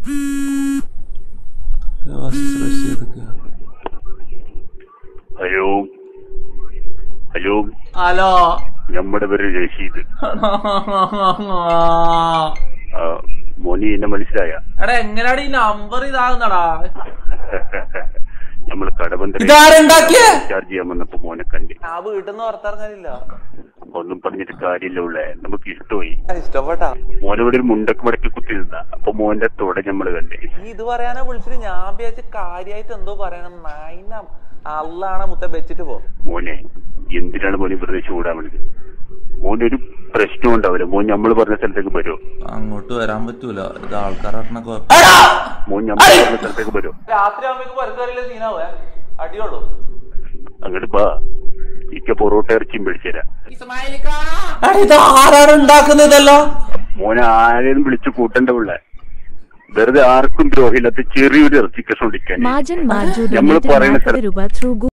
ഫവാസിസ് റഷീദൊക്കെ hello hello hello നമ്മുടെ പേര് രഷീദ് ആ, മോനി എന്നെ മനസ്സിലായ എടാ എങ്ങനെയാണ് ഈ നമ്പർ ഇതാകുന്നടാ നമ്മൾ കടബന്ധ ഇതാരുണ്ടാക്കിയേ ചാർജ് ചെയ്യാൻ വന്നപ്പോ മോനെ കണ്ടി ആ വീട്ടിൽ നിന്ന് പുറത്തിറങ്ങാനില്ല ഒന്നും പറഞ്ഞിട്ട് കാര്യമില്ല ഉള്ളേ നമുക്ക് ഇഷ്ടമായി ഇഷ്ടപ്പെട്ടാ മോനവിടെ ഒരു മുണ്ടക്ക് മടക്കി കുത്തി നിന്ന അപ്പൊ മോന്റെ തുട നമ്മള് കണ്ടേ ഈ ഇത് പറയാനാ വിളിച്ചിട്ട് ഞാൻ വിചാരിച്ച കാര്യമായിട്ട് എന്തോ പറയണം നായിന അള്ളാണ് മുത്ത വെച്ചിട്ട് പോ മോനെ എന്തിനാണ് മോനെ വെറുതെ ചൂടാൻ വേണ്ടത് മോന്റെ ഒരു പ്രശ്നം ഉണ്ടാവില്ല മോൻ നമ്മള് പറഞ്ഞ സ്ഥലത്തേക്ക് വരുമോ അങ്ങോട്ട് വരാൻ പറ്റൂല ഇത് ആൾക്കാരൊക്കെ മോൻ നമ്മൾ പറഞ്ഞ സ്ഥലത്തേക്ക് വരുമോ രാത്രി ആകുമ്പോ പുറത്തറിയില്ല സീനാവേ അടിയുള്ളൂ അങ്ങോട്ട് ബാ ഇക്ക പൊറോട്ട ഇറച്ചിയും മേടിച്ചുതരാം ഇത് ആരാണ് ഉണ്ടാക്കുന്നതല്ലോ മോനെ ആരെയും വിളിച്ചു കൂട്ടണ്ട ഉള്ള വെറുതെ ആർക്കും ദ്രോഹമില്ലാത്ത ചെറിയൊരു ഇറച്ചി കഷ്ണം ഇടിക്കാൻ മാജൻ മാർജു നമ്മള് ഡൊനേറ്റഡ് പറയുന്ന നാൽപ്പത് രൂപ ത്രൂ